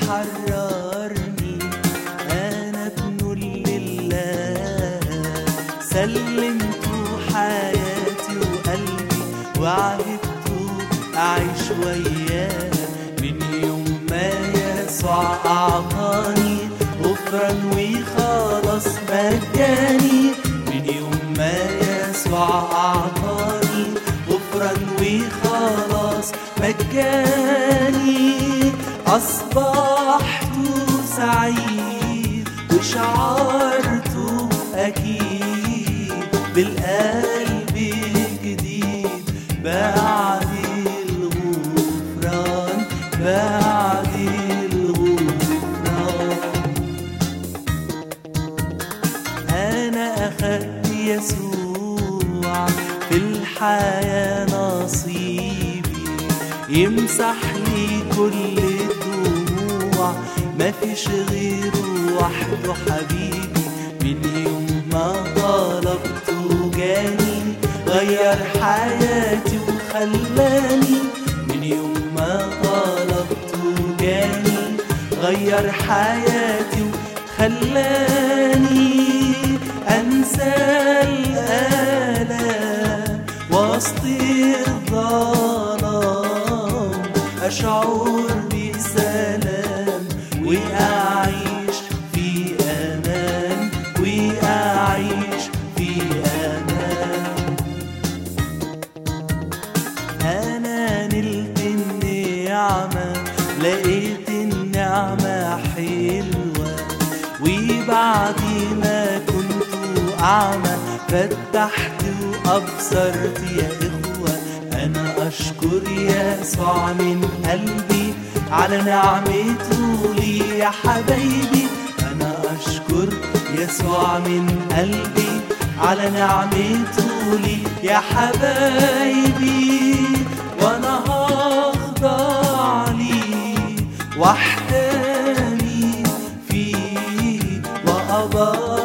حررني أنا ابن لله سلمت حياتي وقلبي وعدت أعيش وياه من يوم ما يسوع أعطاني غفران وخلاص مجاني من يوم ما يسوع أعطاني غفران وخلاص مجاني أصبحت سعيد وشعرت أكيد بالقلب الجديد بعد الغفران بعد الغفران أنا أخدت يسوع في الحياة نصيبي يمسح لي كل الدموع مفيش غيره وحده حبيبي من يوم ما طلبته جاني غير حياتي وخلاني من يوم ما طلبته جاني غير حياتي وخلاني أنسى الآلام وسط الظلام أشعر بسلام وأعيش في أمان وأعيش في أمان أنا نلت النعمة لقيت النعمة حلوة وبعد ما كنت أعمى فتحت وأبصرت يا إخوة أنا أشكر يسوع من قلبي على نعمته لي يا حبايبي أنا أشكر يسوع من قلبي على نعمته لي يا حبايبي وأنا هخضع لي واحتمي فيه وأبقى